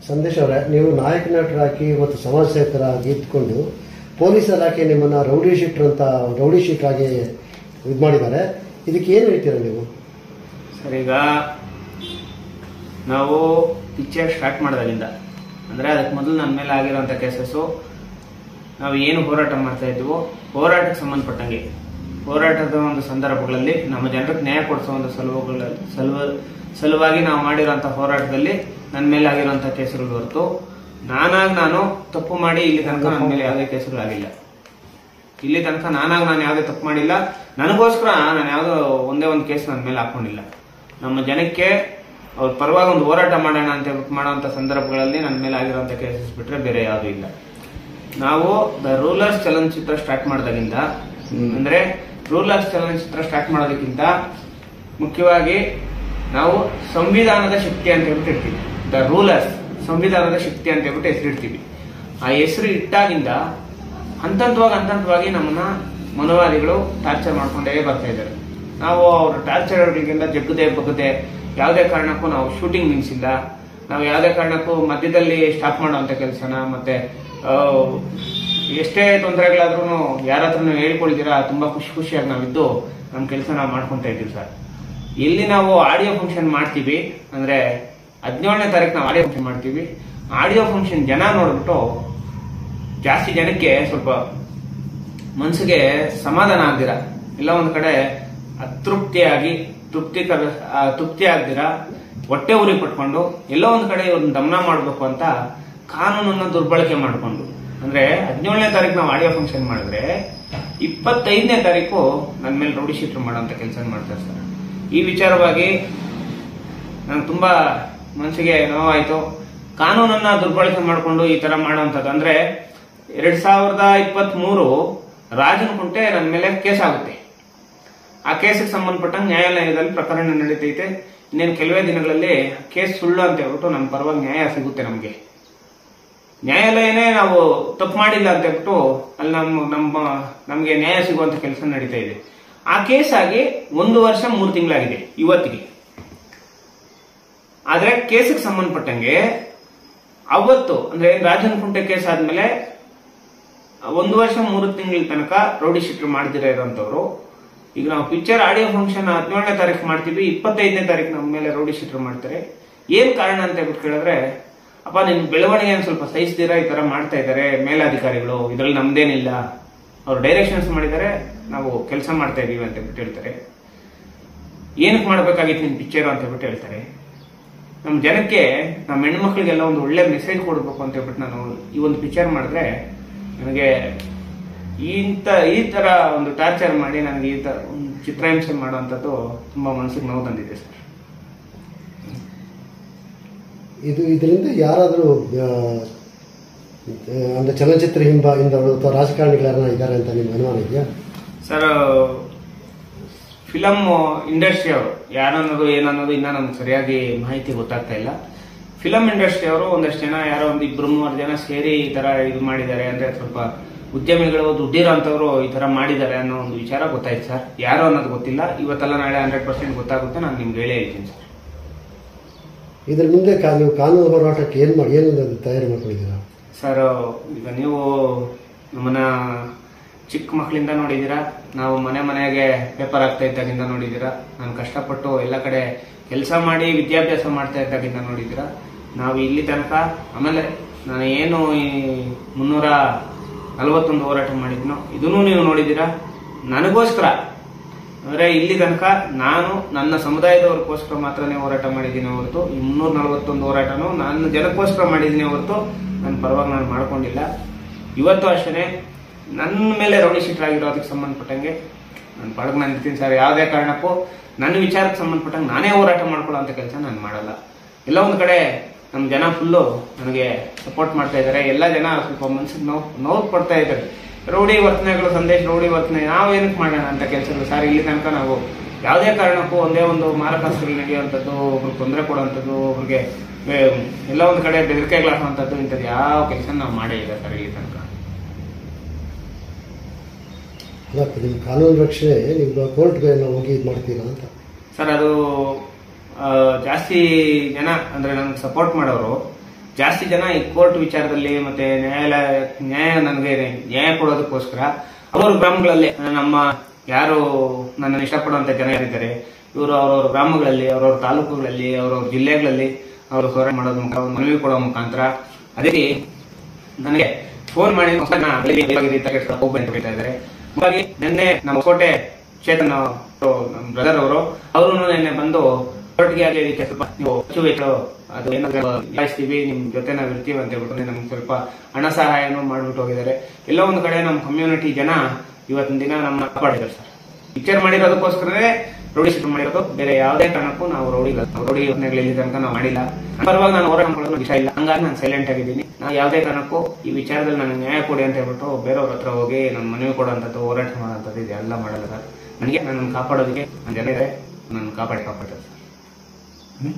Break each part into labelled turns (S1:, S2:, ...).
S1: ಸಂದೇಶ್ ಅವರೇ ನೀವು ನಾಯಕ ನಟರಾಗಿ ಮತ್ತು ಸಮಾಜ ಸೇವಕರಾಗಿ ಇದ್ಕೊಂಡು ಪೊಲೀಸ್ ಇಲಾಖೆ ನಿಮ್ಮನ್ನ ರೌಡಿ ಶೀಟರ್ ಅಂತ ರೌಡಿ ಶೀಟರ್ ಆಗಿ ಇದು ಮಾಡಿದ್ದಾರೆ ಇದಕ್ಕೆ ಏನು ಹೇಳ್ತೀರಾ ನೀವು
S2: ಸರ್ ಈಗ ನಾವು ಪಿಕ್ಚರ್ ಸ್ಟಾರ್ಟ್ ಮಾಡಿದಾಗಿಂದ ಅಂದರೆ ಅದಕ್ಕೆ ಮೊದಲು ನನ್ನ ಮೇಲೆ ಆಗಿರೋಂಥ ಕೇಸಸ್ಸು ನಾವು ಏನು ಹೋರಾಟ ಮಾಡ್ತಾ ಇದ್ವೋ ಹೋರಾಟಕ್ಕೆ ಸಂಬಂಧಪಟ್ಟಂಗೆ ಹೋರಾಟದ ಒಂದು ಸಂದರ್ಭಗಳಲ್ಲಿ ನಮ್ಮ ಜನರಿಗೆ ನ್ಯಾಯ ಕೊಡಿಸೋ ಒಂದು ಸಲುವುಗಳ ಸಲುವ ಸಲುವಾಗಿ ನಾವು ಮಾಡಿರೋಂಥ ಹೋರಾಟದಲ್ಲಿ ನನ್ನ ಮೇಲೆ ಆಗಿರೋಂಥ ಕೇಸುಗಳು ಹೊರತು ನಾನಾಗಿ ನಾನು ತಪ್ಪು ಮಾಡಿ ಇಲ್ಲಿ ತನಕ ನನ್ನ ಮೇಲೆ ಯಾವುದೇ ಕೇಸುಗಳಾಗಿಲ್ಲ ಇಲ್ಲಿ ತನಕ ನಾನಾಗ ನಾನು ಯಾವುದೇ ತಪ್ಪು ಮಾಡಿಲ್ಲ ನನಗೋಸ್ಕರ ನಾನು ಯಾವುದೋ ಒಂದೇ ಒಂದು ಕೇಸ್ ನನ್ನ ಮೇಲೆ ಹಾಕೊಂಡಿಲ್ಲ ನಮ್ಮ ಜನಕ್ಕೆ ಅವ್ರ ಪರವಾಗಿ ಒಂದು ಹೋರಾಟ ಮಾಡೋಣ ಅಂತ ಹೇಳ್ಬಿಟ್ಟು ಮಾಡೋಂಥ ಸಂದರ್ಭಗಳಲ್ಲಿ ನನ್ನ ಮೇಲೆ ಆಗಿರೋಂಥ ಕೇಸಸ್ ಬಿಟ್ರೆ ಬೇರೆ ಯಾವುದೂ ಇಲ್ಲ ನಾವು ದ ರೂಲರ್ಸ್ ಚಲನಚಿತ್ರ ಸ್ಟಾರ್ಟ್ ಮಾಡಿದಾಗಿಂದ ಅಂದ್ರೆ ರೂಲರ್ಸ್ ಚಲನಚಿತ್ರ ಸ್ಟಾರ್ಟ್ ಮಾಡೋದಕ್ಕಿಂತ ಮುಖ್ಯವಾಗಿ ನಾವು ಸಂವಿಧಾನದ ಶಕ್ತಿ ಅಂತ ಹೇಳ್ಬಿಟ್ಟು ಇರ್ತೀವಿ ದ ರೂಲರ್ಸ್ ಸಂವಿಧಾನದ ಶಕ್ತಿ ಅಂತ ಹೇಳ್ಬಿಟ್ಟು ಹೆಸರಿಡ್ತೀವಿ ಆ ಹೆಸರು ಇಟ್ಟಾಗಿಂದ ಹಂತ ಹಂತವಾಗಿ ಹಂತ ಹಂತವಾಗಿ ನಮ್ಮನ್ನ ಮನೋವಾದಿಗಳು ಟಾರ್ಚರ್ ಮಾಡ್ಕೊಂಡೇ ಬರ್ತಾ ಇದ್ದಾರೆ ನಾವು ಅವ್ರ ಟಾರ್ಚರ್ಗಳಿಂದ ಜಗ್ಗದೆ ಬಗ್ಗದೆ ಯಾವುದೇ ಕಾರಣಕ್ಕೂ ನಾವು ಶೂಟಿಂಗ್ ನಿಲ್ಸಿಲ್ಲ ನಾವು ಯಾವುದೇ ಕಾರಣಕ್ಕೂ ಮಧ್ಯದಲ್ಲಿ ಸ್ಟಾಪ್ ಮಾಡುವಂತ ಕೆಲಸನ ಮತ್ತೆ ಆ, ಎಷ್ಟೇ ತೊಂದರೆಗಳಾದ್ರೂ ಯಾರ ಹತ್ರನೂ ಹೇಳ್ಕೊಳ್ತೀರಾ ತುಂಬಾ ಖುಷಿ ಖುಷಿಯಾಗಿ ನಾವಿದ್ದು ನಮ್ಮ ಕೆಲಸ ನಾವು ಮಾಡ್ಕೊಂತ ಇದ್ದೀವಿ ಸರ್ ಇಲ್ಲಿ ನಾವು ಆಡಿಯೋ ಫಂಕ್ಷನ್ ಮಾಡ್ತೀವಿ ಅಂದ್ರೆ ಹದಿನೇಳನೇ ತಾರೀಕು ನಾವು ಆಡಿಯೋ ಫಂಕ್ಷನ್ ಮಾಡ್ತೀವಿ ಆಡಿಯೋ ಫಂಕ್ಷನ್ ಜನ ನೋಡ್ಬಿಟ್ಟು ಜಾಸ್ತಿ ಜನಕ್ಕೆ ಸ್ವಲ್ಪ ಮನಸ್ಸಿಗೆ ಸಮಾಧಾನ ಆಗ್ದಿರ ಇಲ್ಲ ಒಂದ್ ಕಡೆ ಅತೃಪ್ತಿಯಾಗಿ ತೃಪ್ತಿ ತೃಪ್ತಿ ಆಗ್ದಿರ ಹೊಟ್ಟೆ ಉರಿ ಪಟ್ಕೊಂಡು ಎಲ್ಲೋ ಒಂದ್ ಕಡೆ ಇವ್ರನ್ನ ದಮನ ಮಾಡ್ಬೇಕು ಅಂತ ಕಾನೂನನ್ನ ದುರ್ಬಳಕೆ ಮಾಡ್ಕೊಂಡು ಅಂದ್ರೆ ಹದಿನೇಳನೇ ತಾರೀಕು ನಾವು ಆಡಿಯೋ ಫಂಕ್ಷನ್ ಮಾಡಿದ್ರೆ ಇಪ್ಪತ್ತೈದನೇ ತಾರೀಕು ನನ್ನ ಮೇಲೆ ರೌಡಿ ಶೀಟರ್ ಮಾಡೋಂಥ ಕೆಲಸ ಮಾಡ್ತಾರೆ ಸರ್ ಈ ವಿಚಾರವಾಗಿ ನಂಗೆ ತುಂಬಾ ಮನಸ್ಸಿಗೆ ನೋವಾಯ್ತು ಕಾನೂನನ್ನ ದುರ್ಬಳಕೆ ಮಾಡಿಕೊಂಡು ಈ ತರ ಮಾಡುವಂಥದ್ದು ಅಂದ್ರೆ ಎರಡ್ ಸಾವಿರದ ಇಪ್ಪತ್ತ್ ಮೂರು ರಾಜನಕುಂಟೆ ನನ್ನ ಮೇಲೆ ಕೇಸ್ ಆಗುತ್ತೆ ಆ ಕೇಸಿಗೆ ಸಂಬಂಧಪಟ್ಟಂಗೆ ನ್ಯಾಯಾಲಯದಲ್ಲಿ ಪ್ರಕರಣ ನಡೀತೈತೆ ಇನ್ನೇನು ಕೆಲವೇ ದಿನಗಳಲ್ಲಿ ಕೇಸ್ ಸುಳ್ಳು ಅಂತ ಹೇಳ್ಬಿಟ್ಟು ನಮ್ಮ ಪರವಾಗಿ ನ್ಯಾಯ ಸಿಗುತ್ತೆ ನಮಗೆ ನ್ಯಾಯಾಲಯನೇ ನಾವು ತಪ್ಪು ಮಾಡಿಲ್ಲ ಅಂತ ಹೇಳ್ಬಿಟ್ಟು ಅಲ್ಲಿ ನಮ್ಮ ನಮ್ಮ ನಮಗೆ ನ್ಯಾಯ ಸಿಗುವಂತ ಕೆಲಸ ನಡೀತಾ ಇದೆ ಆ ಕೇಸ್ ಆಗಿ ಒಂದು ವರ್ಷ ಮೂರು ತಿಂಗಳಾಗಿದೆ ಇವತ್ತಿಗೆ ಆದ್ರೆ ಕೇಸಿಗೆ ಸಂಬಂಧಪಟ್ಟಂಗೆ ಅವತ್ತು ಅಂದ್ರೆ ರಾಜನ್ ಕುಂಟೆ ಕೇಸ್ ಆದ್ಮೇಲೆ ಒಂದು ವರ್ಷ ಮೂರು ತಿಂಗಳ ತನಕ ರೌಡಿ ಶೀಟರ್ ಮಾಡ್ದಿರ ಇರೋಂಥವ್ರು ಈಗ ನಾವು ಪಿಕ್ಚರ್ ಆಡಿಯೋ ಫಂಕ್ಷನ್ ಹದಿನೇಳನೇ ತಾರೀಕು ಮಾಡ್ತೀವಿ ಇಪ್ಪತ್ತೈದನೇ ತಾರೀಕು ನಮ್ಮ ಮೇಲೆ ರೌಡಿ ಶೀಟರ್ ಮಾಡ್ತಾರೆ ಏನ್ ಕಾರಣ ಅಂತ ಹೇಳ್ಬಿಟ್ಟು ಕೇಳಿದ್ರೆ ಅಪ್ಪ ನಿಮ್ ಬೆಳವಣಿಗೆ ಸ್ವಲ್ಪ ಸಹಿಸ್ತೀರಾ ಈ ತರ ಮಾಡ್ತಾ ಇದ್ದಾರೆ ಮೇಲಾಧಿಕಾರಿಗಳು ಇದ್ರಲ್ಲಿ ನಮ್ದೇನಿಲ್ಲ ಅವ್ರು ಡೈರೆಕ್ಷನ್ಸ್ ಮಾಡಿದ್ದಾರೆ ನಾವು ಕೆಲಸ ಮಾಡ್ತಾ ಇದೀವಿ ಅಂತ ಹೇಳ್ಬಿಟ್ಟು ಹೇಳ್ತಾರೆ ಏನಕ್ಕೆ ಮಾಡ್ಬೇಕಾಗಿತ್ತು ನಿನ್ ಪಿಕ್ಚರ್ ಅಂತ ಹೇಳ್ಬಿಟ್ಟು ಹೇಳ್ತಾರೆ ನಮ್ಮ ಜನಕ್ಕೆ ನಮ್ಮ ಹೆಣ್ಮಕ್ಳಿಗೆಲ್ಲ ಒಂದು ಒಳ್ಳೆ ಮೆಸೇಜ್ ಕೊಡಬೇಕು ಅಂತ ಹೇಳ್ಬಿಟ್ಟು ನಾನು ಈ ಒಂದು ಪಿಕ್ಚರ್ ಮಾಡಿದ್ರೆ ನನಗೆ ಇಂಥ ಈ ತರ ಒಂದು ಟಾರ್ಚರ್ ಮಾಡಿ ನನಗೆ ಈ ತರ ಒಂದು ಚಿತ್ರಹಿಂಸೆ ಮಾಡುವಂಥದ್ದು ತುಂಬಾ ಮನಸ್ಸಿಗೆ ನೋವು ತಂದಿದೆ ಸರ್
S1: ಇದು ಇದರಿಂದ ಯಾರಾದರೂ ಅಂದ್ರೆ ಚಲನಚಿತ್ರ ಹಿಂಬ ಹಿಂದವರು ಅಥವಾ ರಾಜಕಾರಣಿಗಳು ಯಾರನ್ನ ಇದ್ದಾರೆ ಅಂತ ನಿಮ್ಮ ಅನುಮಾನ ಇದೆಯಾ
S2: ಸರ್ ಫಿಲಮ್ ಇಂಡಸ್ಟ್ರಿ ಅವರು ಯಾರನ್ನೋದು ಏನನ್ನೋದು ಇನ್ನ ನಮ್ಗೆ ಸರಿಯಾಗಿ ಮಾಹಿತಿ ಗೊತ್ತಾಗ್ತಾ ಇಲ್ಲ ಫಿಲಂ ಇಂಡಸ್ಟ್ರಿ ಅವರು ಒಂದಷ್ಟು ಜನ ಯಾರೋ ಒಂದು ಇಬ್ರು ಮೂರು ಜನ ಸೇರಿ ಈ ತರ ಇದು ಮಾಡಿದ್ದಾರೆ ಅಂದ್ರೆ ಸ್ವಲ್ಪ ಉದ್ಯಮಿಗಳು ದುಡ್ಡಿರೋ ಅಂತವ್ರು ಈ ತರ ಮಾಡಿದ್ದಾರೆ ಅನ್ನೋ ಒಂದು ವಿಚಾರ ಗೊತ್ತಾಯ್ತು ಸರ್ ಯಾರು ಅನ್ನೋದು ಗೊತ್ತಿಲ್ಲ ಇವತ್ತೆಲ್ಲ ನಾಳೆ ಹಂಡ್ರೆಡ್ ಪರ್ಸೆಂಟ್ ಗೊತ್ತಾಗುತ್ತೆ ನಾನು ನಿಮ್ಗೆ ಹೇಳೇ ಹೇಳ್ತೀನಿ ಸರ್
S1: ಇದ್ರ ಮುಂದೆ ಕಾ- ನೀವು ಕಾನೂನು ಹೋರಾಟಕ್ಕೆ ಏನು ಮಾಡಿ ಏನು ತಯಾರಿ ಮಾಡ್ಕೊಂಡಿದ್ದೀರಾ
S2: ಸರ್ ಈಗ ನೀವು ನಮ್ಮನ್ನ ಚಿಕ್ಕ ಮಕ್ಕಳಿಂದ ನೋಡಿದ್ದೀರಾ ನಾವು ಮನೆ ಮನೆಗೆ ಪೇಪರ್ ಆಗ್ತಾ ಇದ್ದಾಗಿಂದ ನೋಡಿದ್ದೀರಾ ನಾನು ಕಷ್ಟಪಟ್ಟು ಎಲ್ಲ ಕಡೆ ಕೆಲಸ ಮಾಡಿ ವಿದ್ಯಾಭ್ಯಾಸ ಮಾಡ್ತಾ ಇದ್ದಾಗಿಂದ ನೋಡಿದ್ದೀರಾ ನಾವು ಇಲ್ಲಿ ತನಕ ಆಮೇಲೆ ನಾನು ಏನು ಈ ಮುನ್ನೂರ ನಲವತ್ತೊಂದು ಹೋರಾಟ ಮಾಡಿದ್ನೋ ಇದನ್ನು ನೀವು ನೋಡಿದ್ದೀರಾ ನನಗೋಸ್ಕರ ಅಂದ್ರೆ ಇಲ್ಲಿ ತನಕ ನಾನು ನನ್ನ ಸಮುದಾಯದವ್ರಿಗೋಸ್ಕರ ಮಾತ್ರನೇ ಹೋರಾಟ ಮಾಡಿದ್ದೀನಿ ಹೊರತು ಈ ಮುನ್ನೂರ ನಲವತ್ತೊಂದು ಹೋರಾಟನು ನನ್ನ ಜನಕ್ಕೋಸ್ಕರ ಮಾಡಿದ್ದೀನಿ ಹೊರತು ನನ್ನ ಪರವಾಗಿ ನಾನು ಮಾಡ್ಕೊಂಡಿಲ್ಲ ಇವತ್ತು ಅಷ್ಟೇ ನನ್ನ ಮೇಲೆ ರೌಡಿ ಶೀಟರ್ ಆಗಿರೋದಕ್ಕೆ ಸಂಬಂಧಪಟ್ಟಂಗೆ ನಾನು ಪಡಗ್ ನಾನು ಇರ್ತೀನಿ ಸರ್ ಯಾವುದೇ ಕಾರಣಕ್ಕೂ ನನ್ನ ವಿಚಾರಕ್ಕೆ ಸಂಬಂಧಪಟ್ಟಂಗೆ ನಾನೇ ಹೋರಾಟ ಮಾಡ್ಕೊಳ್ಳೋ ಅಂತ ಕೆಲಸ ನಾನು ಮಾಡಲ್ಲ ಎಲ್ಲ ಒಂದು ಕಡೆ ನಮ್ಮ ಜನ ಫುಲ್ಲು ನನಗೆ ಸಪೋರ್ಟ್ ಮಾಡ್ತಾ ಇದ್ದಾರೆ ಎಲ್ಲ ಜನ ಸ್ವಲ್ಪ ಮನ್ಸಿಗೆ ನೋವು ನೋವು ಪಡ್ತಾ ಇದ್ದಾರೆ ರೌಡಿ ವರ್ತನೆಗಳು ಸಂದೇಶ ರೌಡಿ ವರ್ತನೆ ನಾವು ಏನಕ್ಕೆ ಮಾಡೋಣ ಅಂತ ಕೆಲಸಗಳು ಸರ್ ಇಲ್ಲಿ ತನಕ ನಾವು ಯಾವುದೇ ಕಾರಣಕ್ಕೂ ಒಂದೇ ಒಂದು ಮಾರಕಾಸ್ತ್ರಗಳು ನಡೆಯುವಂಥದ್ದು ಒಬ್ರಿಗೆ ತೊಂದರೆ ಕೊಡುವಂಥದ್ದು ಒಬ್ರಿಗೆ ಏ, ಎಲ್ಲ ಒಂದು ಕಡೆ ಬೆದರಿಕೆಗಳು ಹಾಕುವಂಥದ್ದು ಇಂಥದ್ದು ಯಾವ ಕೆಲಸ ನಾವು ಮಾಡೇ ಇಲ್ಲ ಸರ್ ಇಲ್ಲಿ ತನಕ
S1: ಅಲ್ಲ ನಿಮ್ಮ ಕಾನೂನು ರಕ್ಷಣೆ ನೀವು ಕೋರ್ಟ್ಗೆ ಹೋಗಿ ಇದು ಮಾಡ್ತೀರಾ ಅಂತ
S2: ಸರ್ ಅದು ಆ, ಜಾಸ್ತಿ ಜನ ಅಂದ್ರೆ ನನ್ಗೆ ಸಪೋರ್ಟ್ ಮಾಡೋರು ಜಾಸ್ತಿ ಜನ ಈ ಕೋರ್ಟ್ ವಿಚಾರದಲ್ಲಿ ಮತ್ತೆ ನ್ಯಾಯಾಲಯ ನ್ಯಾಯ ನನಗೆ ನ್ಯಾಯ ಕೊಡೋದಕ್ಕೋಸ್ಕರ ಅವ್ರವ್ರ ಗ್ರಾಮಗಳಲ್ಲಿ ನಮ್ಮ ಯಾರು ನನ್ನನ್ನು ಇಷ್ಟಪಡುವಂತ ಜನ ಯಾರಿದ್ದಾರೆ ಇವರು ಅವ್ರವ್ರ ಗ್ರಾಮಗಳಲ್ಲಿ ಅವ್ರವ್ರ ತಾಲೂಕುಗಳಲ್ಲಿ ಅವ್ರವ್ರ ಜಿಲ್ಲೆಗಳಲ್ಲಿ ಅವರು ಹೋರಾಟ ಮಾಡೋದ್ ಮುಖ ಮನವಿ ಕೊಡೋ ಮುಖಾಂತರ ಅದೇ ರೀತಿ ನನಗೆ ಫೋನ್ ಮಾಡಿ ನಾ ಬೆಳಿಗ್ಗೆ ಇವಾಗ ಈ ತರ ಹೋಗ್ಬೇಕು ಅಂತ ಹೇಳ್ತಾ ಇದ್ದಾರೆ ಹಾಗಾಗಿ ನಿನ್ನೆ ನಮ್ಮ ಕೋಟೆ ಚೇತನ್ ಅವರು, ನಮ್ಮ ಬ್ರದರ್ ಅವರು ಅವರು ನಿನ್ನೆ ಬಂದು ಕೋರ್ಟ್ಗೆ ಆಗಿ ಇದಕ್ಕೆ ಸ್ವಲ್ಪ ನೀವು ಖರ್ಚು ವೆಚ್ಚ ಅದು ಏನಾದ್ರು ನಿಭಾಯಿಸ್ತೀವಿ ನಿಮ್ ಜೊತೆ ನಾವು ಇರ್ತೀವಿ ಅಂತ ಹೇಳ್ಬಿಟ್ಟು ನಮ್ಗೆ ಸ್ವಲ್ಪ ಹಣ ಸಹಾಯನೂ ಮಾಡ್ಬಿಟ್ಟು ಹೋಗಿದ್ದಾರೆ ಎಲ್ಲೋ ಒಂದು ಕಡೆ ನಮ್ಮ ಕಮ್ಯುನಿಟಿ ಜನ ಇವತ್ತಿನ ದಿನ ನಮ್ಮ ಕಾಪಾಡಿದ್ದಾರೆ ಸರ್ ಪಿಕ್ಚರ್ ಮಾಡಿರೋದಕ್ಕೋಸ್ಕರನೇ ರೌಡಿ ಶೀಟ್ ಮಾಡಿರೋದು ಬೇರೆ ಯಾವುದೇ ಕಾರಣಕ್ಕೂ ನಾವು ರೌಡಿ ರೌಡಿ ಯೋಜನೆಗಳಲ್ಲಿ ತನಕ ನಾವು ಮಾಡಿಲ್ಲ ಪರವಾಗಿ ನಾನು ಹೋರಾಟ ಮಾಡೋದು ಇಷ್ಟ ಇಲ್ಲ ಹಂಗಾಗಿ ನಾನು ಸೈಲೆಂಟ್ ಆಗಿದ್ದೀನಿ ನಾನು ಯಾವುದೇ ಕಾರಣಕ್ಕೂ ಈ ವಿಚಾರದಲ್ಲಿ ನನಗೆ ನ್ಯಾಯ ಕೊಡಿ ಅಂತ ಹೇಳ್ಬಿಟ್ಟು ಬೇರೆಯವ್ರ ಹತ್ರ ಹೋಗಿ ನನ್ನ ಮನವಿ ಕೊಡುವಂಥದ್ದು ಹೋರಾಟ ಮಾಡುವಂಥದ್ದು ಇದೆಲ್ಲ ಮಾಡಲ್ಲ ಸರ್ ನನಗೆ ನನ್ನನ್ನು ಕಾಪಾಡೋದಕ್ಕೆ ನನ್ನ ಜನ ಇದೆ ನನ್ನ ಕಾಪಾಡಿ ಕಾಪಾಡ್ತಾರೆ ಸರ್ ಹ್ಮ್?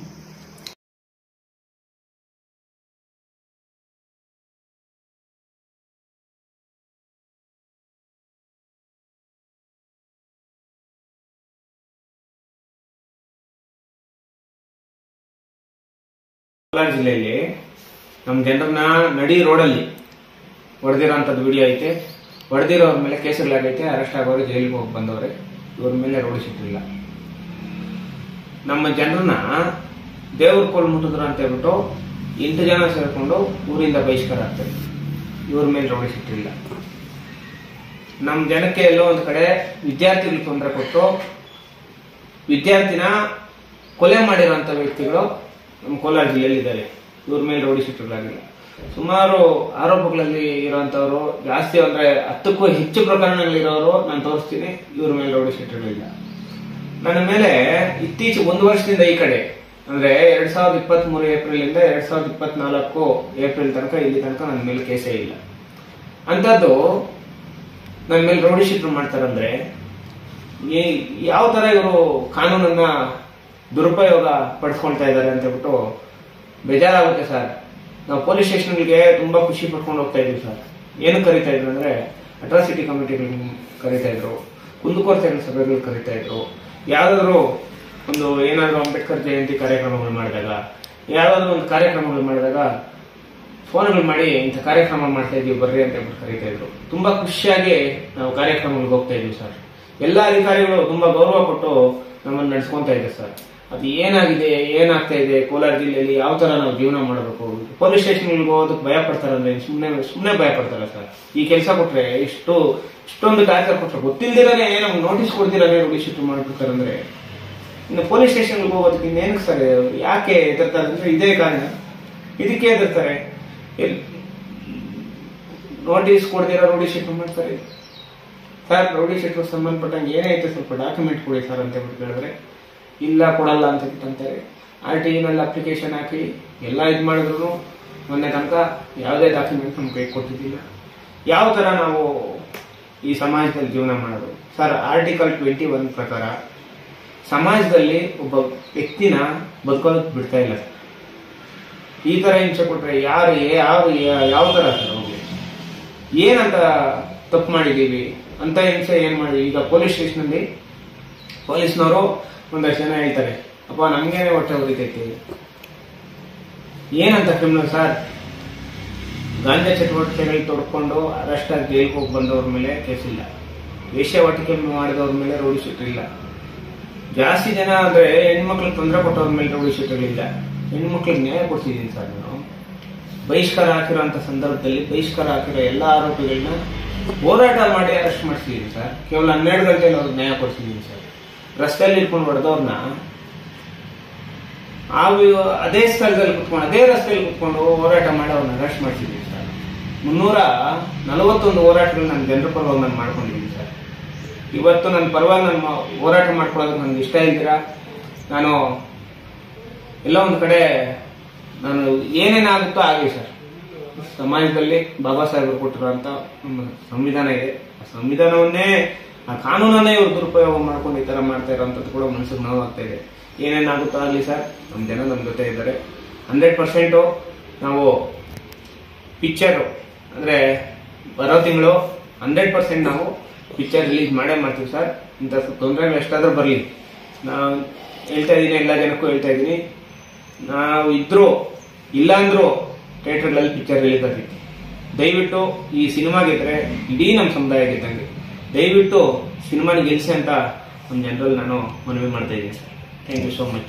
S2: ಕೋಲಾರ ಜಿಲ್ಲೆಯಲ್ಲಿ ನಮ್ಮ ಜನರನ್ನ ನಡಿ ರೋಡಲ್ಲಿ ಹೊಡೆದಿರೋಂಥದ್ದು ವಿಡಿಯೋ ಐತೆ ಹೊಡೆದಿರೋರ ಮೇಲೆ ಕೇಸುಗಳಾಗೈತೆ ಅರೆಸ್ಟ್ ಆಗೋರು ಜೈಲಿಗೆ ಹೋಗಿ ಬಂದವ್ರೆ ಇವ್ರ ಮೇಲೆ ರೋಡ್ ಸಿಟ್ಟಿಲ್ಲ ನಮ್ಮ ಜನರನ್ನ ದೇವ್ರ ಕೋಲ್ ಮುಟ್ಟಿದ್ರು ಅಂತ ಹೇಳ್ಬಿಟ್ಟು ಎಂಟು ಜನ ಸೇರ್ಕೊಂಡು ಊರಿಂದ ಬಹಿಷ್ಕಾರ ಆಗ್ತಾರೆ ಇವ್ರ ಮೇಲೆ ರೋಡ್ ಸಿಟ್ಟಿಲ್ಲ ನಮ್ಮ ಜನಕ್ಕೆ ಎಲ್ಲೋ ಒಂದು ಕಡೆ ವಿದ್ಯಾರ್ಥಿಗಳಿಗೆ ತೊಂದರೆ ಕೊಟ್ಟು ವಿದ್ಯಾರ್ಥಿನ ಕೊಲೆ ಮಾಡಿರುವಂತ ವ್ಯಕ್ತಿಗಳು ನಮ್ಮ ಕೋಲಾರ ಜಿಲ್ಲೆಯಲ್ಲಿ ಇದ್ದಾರೆ ಇವ್ರ ಮೇಲೆ ರೌಡಿ ಶೀಟುಗಳಾಗಿಲ್ಲ ಸುಮಾರು ಆರೋಪಗಳಲ್ಲಿ ಇರುವಂತವ್ರು ಜಾಸ್ತಿ ಅಂದ್ರೆ ಹತ್ತಕ್ಕೂ ಹೆಚ್ಚು ಪ್ರಕರಣಗಳಿರೋರು ನಾನು ತೋರಿಸ್ತೀನಿ ಇವ್ರ ಮೇಲೆ ರೌಡಿ ಶೀಟುಗಳಿಲ್ಲ ನನ್ನ ಮೇಲೆ ಇತ್ತೀಚೆಗೆ ಒಂದು ವರ್ಷದಿಂದ ಈ ಕಡೆ ಅಂದ್ರೆ ಎರಡ್ ಸಾವಿರದ ಇಪ್ಪತ್ತ್ ಮೂರು ಏಪ್ರಿಲ್ ಇಂದ ಎರಡ್ ಸಾವಿರದ ಇಪ್ಪತ್ನಾಲ್ಕು ಏಪ್ರಿಲ್ ತನಕ ಇಲ್ಲಿ ತನಕ ನನ್ನ ಮೇಲೆ ಕೇಸೇ ಇಲ್ಲ ಅಂತದ್ದು ನನ್ನ ಮೇಲೆ ರೌಡಿ ಶೀಟ್ರು ಮಾಡ್ತಾರಂದ್ರೆ ಈ- ಯಾವ ತರ ಇವರು ಕಾನೂನನ್ನ ದುರುಪಯೋಗ ಪಡಿಸ್ಕೊಳ್ತಾ ಇದ್ದಾರೆ ಅಂತ ಹೇಳ್ಬಿಟ್ಟು ಬೇಜಾರಾಗುತ್ತೆ ಸರ್ ನಾವು ಪೊಲೀಸ್ ಸ್ಟೇಷನ್ಗೆ ತುಂಬಾ ಖುಷಿ ಪಡ್ಕೊಂಡು ಹೋಗ್ತಾ ಇದೀವಿ ಸರ್ ಏನು ಕರಿತಾ ಇದ್ರು ಅಂದ್ರೆ ಅಟ್ರಾಸಿಟಿ ಕಮಿಟಿಗಳಿಗೆ ಕರಿತಾ ಇದ್ರು ಕುಂದುಕೊರತೆ ಸಭೆಗಳು ಕರಿತಾ ಇದ್ರು ಯಾವ್ದಾದ್ರು ಒಂದು ಏನಾದ್ರು ಅಂಬೇಡ್ಕರ್ ಜಯಂತಿ ಕಾರ್ಯಕ್ರಮಗಳು ಮಾಡಿದಾಗ ಯಾವ್ದಾದ್ರು ಒಂದು ಕಾರ್ಯಕ್ರಮಗಳು ಮಾಡಿದಾಗ ಫೋನ್ಗಳು ಮಾಡಿ ಇಂಥ ಕಾರ್ಯಕ್ರಮ ಮಾಡ್ತಾ ಇದೀವಿ ಬರ್ರಿ ಅಂತ ಹೇಳ್ಬಿಟ್ಟು ಕರೀತಾ ಇದ್ರು ತುಂಬಾ ಖುಷಿಯಾಗಿ ನಾವು ಕಾರ್ಯಕ್ರಮಗಳಿಗೆ ಹೋಗ್ತಾ ಇದ್ವಿ ಸರ್ ಎಲ್ಲಾ ಅಧಿಕಾರಿಗಳು ತುಂಬಾ ಗೌರವ ಕೊಟ್ಟು ನಮ್ಮನ್ನು ನಡೆಸ್ಕೊಂತ ಇದೆ ಸರ್ ಅದು ಏನಾಗಿದೆ ಏನಾಗ್ತಾ ಇದೆ ಕೋಲಾರ ಜಿಲ್ಲೆಯಲ್ಲಿ ಯಾವ ತರ ನಾವು ಜೀವನ ಮಾಡಬೇಕು ಪೊಲೀಸ್ ಸ್ಟೇಷನ್ಗಳಿಗೆ ಹೋಗೋದಕ್ಕೆ ಭಯ ಪಡ್ತಾರೆ ಅಂದ್ರೆ ಸುಮ್ನೆ ಸುಮ್ನೆ ಭಯ ಪಡ್ತಾರೆ ಸರ್ ಈ ಕೆಲಸ ಕೊಟ್ರೆ ಇಷ್ಟು ಇಷ್ಟೊಂದು ಟಾರ್ಚರ್ ಕೊಟ್ರೆ ಗೊತ್ತಿಲ್ದಿರನೇ ನಮ್ಗೆ ನೋಟಿಸ್ ಕೊಡ್ದಿರನೇ ರೂಢಿಸಿಟ್ಟು ಮಾಡ್ಬಿಡ್ತಾರೆ ಅಂದ್ರೆ ಇನ್ನು ಪೊಲೀಸ್ ಸ್ಟೇಷನ್ಗೆ ಹೋಗೋದಕ್ಕೆ ಇನ್ನೇನಕ್ಕೆ ಸರ್ ಯಾಕೆ ಹೆದರ್ತಾರೆ ಅಂದ್ರೆ ಇದೇ ಕಾರಣ ಇದಕ್ಕೆ ಹೆದರ್ತಾರೆ ಎಲ್- ನೋಟಿಸ್ ಕೊಡ್ದಿರ ರೌಡಿ ಶೀಟ್ ಮಾಡ್ತಾರೆ ಸರ್ ರೌಡಿ ಶೀಟ್ಗೆ ಸಂಬಂಧಪಟ್ಟಂಗೆ ಏನೈತೆ ಸ್ವಲ್ಪ ಡಾಕ್ಯುಮೆಂಟ್ ಕೊಡಿ ಸರ್ ಅಂತ ಹೇಳ್ಬಿಟ್ಟು ಹೇಳಿದ್ರೆ ಇಲ್ಲ ಕೊಡಲ್ಲ ಅಂತ ಹೇಳ್ಬಿಟ್ಟು ಅಂತಾರೆ ಆರ್ ಟಿ ನಲ್ಲಿ ಅಪ್ಲಿಕೇಶನ್ ಹಾಕಿ ಎಲ್ಲ ಇದು ಮಾಡಿದ್ರು ಮೊನ್ನೆ ತನಕ ಯಾವುದೇ ಡಾಕ್ಯುಮೆಂಟ್ ನಮ್ಮ ಕೈ ಕೊಟ್ಟಿದ್ದಿಲ್ಲ ಯಾವ ತರ ನಾವು ಈ ಸಮಾಜದಲ್ಲಿ ಜೀವನ ಮಾಡೋದು ಸರ್ ಆರ್ಟಿಕಲ್ ಟ್ವೆಂಟಿ ಒನ್ ಪ್ರಕಾರ ಸಮಾಜದಲ್ಲಿ ಒಬ್ಬ ವ್ಯಕ್ತಿನ ಬದುಕೋದಕ್ಕೆ ಬಿಡ್ತಾ ಇಲ್ಲ ಸರ್ ಈ ತರ ಹಿಂಸೆ ಕೊಟ್ರೆ ಯಾರು ಯಾವ ಯಾವ ತರ ಸರ್ ಹೋಗಿ ಏನಂತ ತಪ್ಪು ಮಾಡಿದೀವಿ ಅಂತ ಹಿಂಸೆ ಏನ್ ಮಾಡಿ ಈಗ ಪೊಲೀಸ್ ಸ್ಟೇಷನ್ ಅಲ್ಲಿ ಪೊಲೀಸ್ನವರು ಒಂದಷ್ಟು ಜನ ಹೇಳ್ತಾರೆ ಅಪ್ಪ ನಮ್ಗೇನೆ ಹೊಟ್ಟೆ ಉರಿತೈತಿ ಏನಂತ ಕ್ರಿಮಿನಲ್ ಸರ್ ಗಾಂಜಾ ಚಟುವಟಿಕೆಗಳಿಗೆ ತೊಡ್ಕೊಂಡು ಅರೆಸ್ಟ್ ಆಗಿ ಜೈಲಿಗೆ ಹೋಗಿ ಬಂದವ್ರ ಮೇಲೆ ಕೇಸ್ ಇಲ್ಲ ವೇಶ್ಯಾವಾಟಿಕೆ ಮಾಡಿದವ್ರ ಮೇಲೆ ರೌಡಿ ಶೀಟ್ ಇಲ್ಲ ಜಾಸ್ತಿ ಜನ ಅಂದ್ರೆ ಹೆಣ್ಮಕ್ಳಿಗೆ ತೊಂದರೆ ಕೊಟ್ಟವ್ರ ಮೇಲೆ ರೌಡಿ ಶೀಟ್ಗಳಿಲ್ಲ ಹೆಣ್ಮಕ್ಳಿಗೆ ನ್ಯಾಯ ಕೊಡ್ತಿದ್ದೀನಿ ಸರ್ ನಾನು ಬಹಿಷ್ಕಾರ ಹಾಕಿರೋಂಥ ಸಂದರ್ಭದಲ್ಲಿ ಬಹಿಷ್ಕಾರ ಹಾಕಿರೋ ಎಲ್ಲ ಆರೋಪಿಗಳನ್ನ ಹೋರಾಟ ಮಾಡಿ ಅರೆಸ್ಟ್ ಮಾಡಿಸಿದೀನಿ ಸರ್ ಕೇವಲ ಹನ್ನೆರಡು ಗಂಟೆಯಲ್ಲಿ ಅವ್ರಿಗೆ ನ್ಯಾಯ ಕೊಡ್ಸಿದೀನಿ ಸರ್ ರಸ್ತೆಯಲ್ಲಿ ಇಟ್ಕೊಂಡು ಹೊಡೆದವ್ರನ್ನ ಆ ವಿ- ಅದೇ ಸ್ಥಳದಲ್ಲಿ ಕುತ್ಕೊಂಡು ಅದೇ ರಸ್ತೆಯಲ್ಲಿ ಕುತ್ಕೊಂಡು ಹೋರಾಟ ಮಾಡಿ ಅವ್ರನ್ನ ಅರೆಸ್ಟ್ ಮಾಡಿಸಿದೀನಿ ಸರ್ ಮುನ್ನೂರ ನಲವತ್ತೊಂದು ಹೋರಾಟಗಳು ನಾನು ಜನರ ಪರವಾಗಿ ನಾನು ಮಾಡ್ಕೊಂಡಿದ್ದೀನಿ ಸರ್ ಇವತ್ತು ನನ್ನ ಪರವಾಗಿ ನಾನು ಮಾ- ಹೋರಾಟ ಮಾಡ್ಕೊಳ್ಳೋದಕ್ಕೆ ನನಗೆ ಇಷ್ಟ ಇದ್ದೀರಾ ನಾನು ಎಲ್ಲ ಒಂದು ಕಡೆ ನಾನು ಏನೇನಾಗುತ್ತೋ ಆಗಲಿ ಸರ್ ಸಮಾಜದಲ್ಲಿ ಬಾಬಾ ಸಾಹೇಬರು ಕೊಟ್ಟಿರುವಂತ ನಮ್ಮ ಸಂವಿಧಾನ ಇದೆ ಆ ಸಂವಿಧಾನವನ್ನೇ ಆ ಕಾನೂನನ್ನೇ ಇವರು ದುರುಪಯೋಗ ಮಾಡ್ಕೊಂಡು ಈ ತರ ಮಾಡ್ತಾ ಇರೋಂಥದ್ದು ಕೂಡ ಮನಸ್ಸಿಗೆ ನೋವಾಗ್ತಾ ಇದೆ ಏನೇನಾಗುತ್ತೋ ಆಗಲಿ ಸರ್ ನಮ್ಮ ಜನ ನಮ್ಮ ಜೊತೆ ಇದ್ದಾರೆ ಹಂಡ್ರೆಡ್ ಪರ್ಸೆಂಟು ನಾವು ಪಿಕ್ಚರ್ ಅಂದ್ರೆ ಬರೋ ತಿಂಗಳು ಹಂಡ್ರೆಡ್ ಪರ್ಸೆಂಟ್ ನಾವು ಪಿಕ್ಚರ್ ರಿಲೀಸ್ ಮಾಡೇ ಮಾಡ್ತೀವಿ ಸರ್ ಇಂಥ ತೊಂದರೆಗಳು ಎಷ್ಟಾದ್ರೂ ಬರಲಿ ನಾವು ಹೇಳ್ತಾ ಇದ್ದೀನಿ ಎಲ್ಲ ಜನಕ್ಕೂ ಹೇಳ್ತಾ ಇದ್ದೀನಿ ನಾವು ಇದ್ರು ಇಲ್ಲ ಅಂದ್ರು ಥಿಯೇಟರ್ಗಳಲ್ಲಿ ಪಿಕ್ಚರ್ ರಿಲೀಸ್ ಆಗ್ತಿತ್ತು ದಯವಿಟ್ಟು ಈ ಸಿನಿಮಾ ಗೆದ್ರೆ ಇಡೀ ನಮ್ಮ ಸಮುದಾಯ ಗೆದ್ದಂಗೆ ದಯವಿಟ್ಟು ಸಿನಿಮಾನ ಗೆಲ್ಸಿ ಅಂತ ಒಂದು ಜನರಲ್ಲಿ ನಾನು ಮನವಿ ಮಾಡ್ತಾ ಇದ್ದೀನಿ ಥ್ಯಾಂಕ್ ಯು ಸೋ ಮಚ್